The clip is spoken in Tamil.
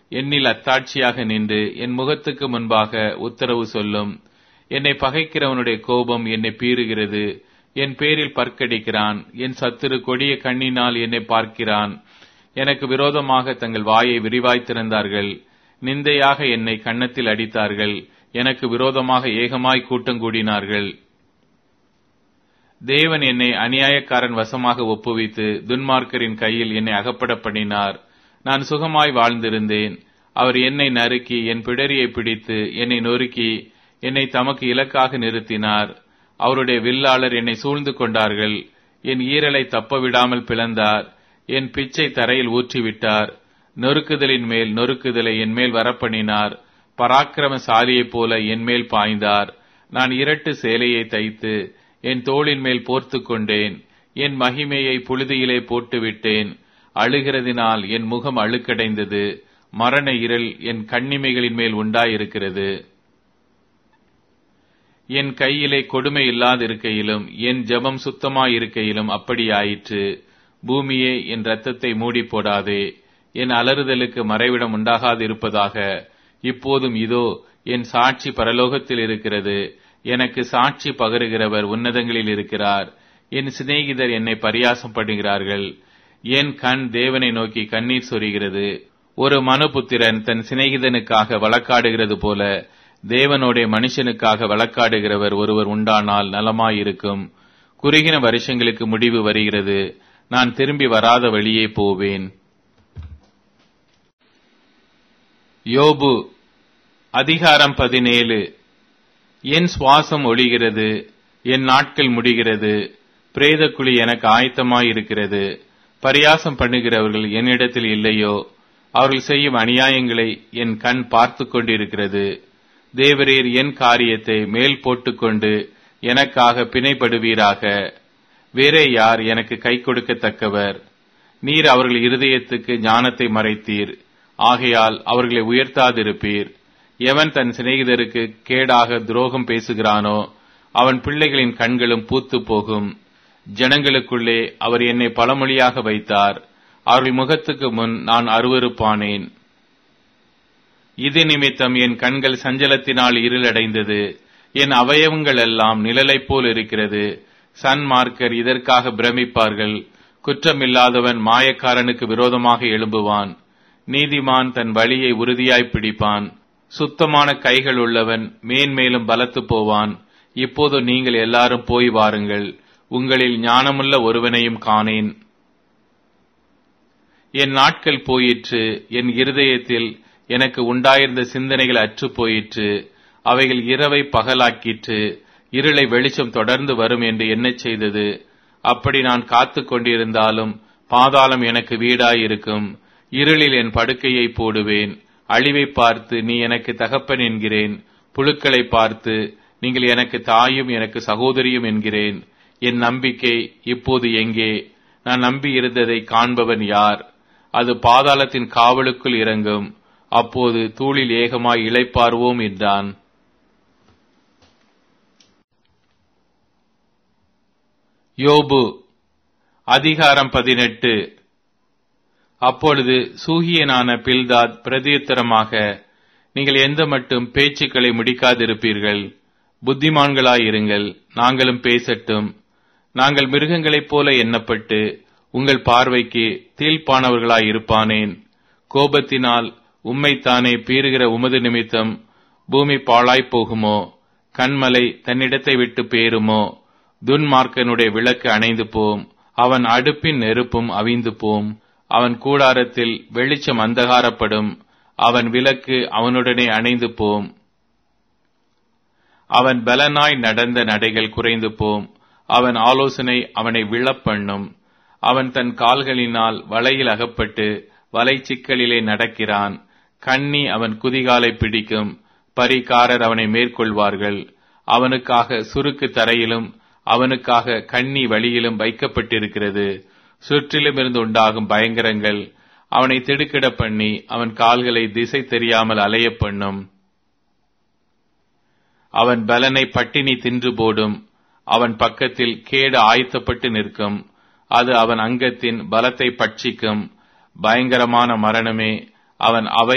என்னில் அத்தாட்சியாக நின்று என் முகத்துக்கு முன்பாக உத்தரவு சொல்லும் என்னை பகைக்கிறவனுடைய கோபம் என்னை பீறுகிறது என் பேரில் பற்கடிக்கிறான் என் சத்துரு கொடிய கண்ணினால் என்னை பார்க்கிறான் எனக்கு விரோதமாக தங்கள் வாயை விரிவாய் திறந்தார்கள் நிந்தையாக என்னை கன்னத்தில் அடித்தார்கள் எனக்கு விரோதமாக ஏகமாய் கூட்டம் கூடினார்கள் தேவன் என்னை அநியாயக்காரன் வசமாக ஒப்புவித்து துன்மார்க்கரின் கையில் என்னை அகப்பட பண்ணினார் நான் சுகமாய் வாழ்ந்திருந்தேன் அவர் என்னை நறுக்கி என் பிடரியை பிடித்து என்னை நொறுக்கி என்னை தமக்கு இலக்காக நிறுத்தினார் அவருடைய வில்லாளர் என்னை சூழ்ந்து கொண்டார்கள் என் ஈரலை தப்ப விடாமல் பிளந்தார் என் பிச்சை தரையில் ஊற்றிவிட்டார் நொறுக்குதலின் மேல் நொறுக்குதலை என் மேல் வரப்பண்ணினார் பராக்கிரமசாலியைப் போல என் மேல் பாய்ந்தார் நான் இரட்டு சேலையை தைத்து என் தோளின் மேல் போர்த்து கொண்டேன் என் மகிமையை புழுதியிலே போட்டுவிட்டேன் அழுகிறதினால் என் முகம் அழுக்கடைந்தது மரண இருள் என் கண்ணிமைகளின் மேல் உண்டாயிருக்கிறது என் கையிலே கொடுமை இல்லாதிருக்கையிலும் என் ஜெபம் சுத்தமாயிருக்கையிலும் அப்படியாயிற்று பூமியே என் இரத்தத்தை மூடி போடாதே என் அலறுதலுக்கு மறைவிடம் உண்டாகாதிருப்பதாக இப்போதும் இதோ என் சாட்சி பரலோகத்தில் இருக்கிறது எனக்கு சாட்சி பகருகிறவர் உன்னதங்களில் இருக்கிறார் என் சிநேகிதர் என்னை பரியாசம் பண்ணுகிறார்கள் என் கண் தேவனை நோக்கி கண்ணீர் சொரிகிறது ஒரு மனுபுத்திரன் தன் சிநேகிதனுக்காக வழக்காடுகிறது போல தேவனுடைய மனுஷனுக்காக வழக்காடுகிறவர் ஒருவர் உண்டானால் நலமாயிருக்கும் குறுகின வருஷங்களுக்கு முடிவு வருகிறது நான் திரும்பி வராத வழியே போவேன் யோபு அதிகாரம் பதினேழு என் சுவாசம் ஒழிகிறது என் நாட்கள் முடிகிறது பிரேதக்குழி எனக்கு ஆயத்தமாயிருக்கிறது பரியாசம் பண்ணுகிறவர்கள் என்னிடத்தில் இல்லையோ அவர்கள் செய்யும் அநியாயங்களை என் கண் பார்த்து கொண்டிருக்கிறது தேவரீர் என் காரியத்தை மேல் போட்டுக்கொண்டு எனக்காக பிணைப்படுவீராக வேறே யார் எனக்கு கை கொடுக்கத்தக்கவர் நீர் அவர்கள் இருதயத்துக்கு ஞானத்தை மறைத்தீர் ஆகையால் அவர்களை உயர்த்தாதிருப்பீர் எவன் தன் சிநேகிதருக்கு கேடாக துரோகம் பேசுகிறானோ அவன் பிள்ளைகளின் கண்களும் பூத்து போகும் ஜனங்களுக்குள்ளே அவர் என்னை பழமொழியாக வைத்தார் அவர்கள் முகத்துக்கு முன் நான் அருவருப்பானேன் இது நிமித்தம் என் கண்கள் சஞ்சலத்தினால் இருளடைந்தது என் அவயவங்கள் எல்லாம் நிழலைப் போல் இருக்கிறது சன்மார்க்கர் இதற்காக பிரமிப்பார்கள் குற்றமில்லாதவன் மாயக்காரனுக்கு விரோதமாக எழும்புவான் நீதிமான் தன் வழியை உறுதியாய் பிடிப்பான் சுத்தமான கைகள் உள்ளவன் மேன்மேலும் பலத்து போவான் இப்போது நீங்கள் எல்லாரும் போய் வாருங்கள் உங்களில் ஞானமுள்ள ஒருவனையும் காணேன் என் நாட்கள் போயிற்று என் இருதயத்தில் எனக்கு உண்டாயிருந்த சிந்தனைகள் அற்று போயிற்று அவைகள் இரவை பகலாக்கிற்று இருளை வெளிச்சம் தொடர்ந்து வரும் என்று எண்ணச் செய்தது அப்படி நான் காத்து கொண்டிருந்தாலும் பாதாளம் எனக்கு வீடாயிருக்கும் இருளில் என் படுக்கையை போடுவேன் அழிவை பார்த்து நீ எனக்கு தகப்பன் என்கிறேன் புழுக்களை பார்த்து நீங்கள் எனக்கு தாயும் எனக்கு சகோதரியும் என்கிறேன் என் நம்பிக்கை இப்போது எங்கே நான் நம்பி இருந்ததை காண்பவன் யார் அது பாதாளத்தின் காவலுக்குள் இறங்கும் அப்போது தூளில் ஏகமாய் இளைப்பார்வோம் என்றான் யோபு அதிகாரம் பதினெட்டு அப்பொழுது சூகியனான பில்தாத் பிரதியுத்தரமாக நீங்கள் எந்த மட்டும் பேச்சுக்களை முடிக்காதிருப்பீர்கள் புத்திமான்களாயிருங்கள் நாங்களும் பேசட்டும் நாங்கள் மிருகங்களைப் போல எண்ணப்பட்டு உங்கள் பார்வைக்கு தீழ்ப்பானவர்களாயிருப்பானேன் கோபத்தினால் உம்மைத்தானே பீறுகிற உமது நிமித்தம் பூமி பாழாய்ப் போகுமோ கண்மலை தன்னிடத்தை விட்டு பேருமோ துன்மார்க்கனுடைய விளக்கு அணைந்து போம் அவன் அடுப்பின் நெருப்பும் அவிந்து போம் அவன் கூடாரத்தில் வெளிச்சம் அந்தகாரப்படும் அவன் விளக்கு அவனுடனே அணைந்து போம் அவன் பலனாய் நடந்த நடைகள் குறைந்து போம் அவன் ஆலோசனை அவனை விழப்பண்ணும் அவன் தன் கால்களினால் வலையில் அகப்பட்டு வலை சிக்கலிலே நடக்கிறான் கண்ணி அவன் குதிகாலை பிடிக்கும் பரிகாரர் அவனை மேற்கொள்வார்கள் அவனுக்காக சுருக்கு தரையிலும் அவனுக்காக கண்ணி வழியிலும் வைக்கப்பட்டிருக்கிறது சுற்றிலும் இருந்து உண்டாகும் பயங்கரங்கள் அவனை திடுக்கிட பண்ணி அவன் கால்களை திசை தெரியாமல் அலைய பண்ணும் அவன் பலனை பட்டினி தின்று போடும் அவன் பக்கத்தில் கேடு ஆயத்தப்பட்டு நிற்கும் அது அவன் அங்கத்தின் பலத்தை பட்சிக்கும் பயங்கரமான மரணமே அவன் அவை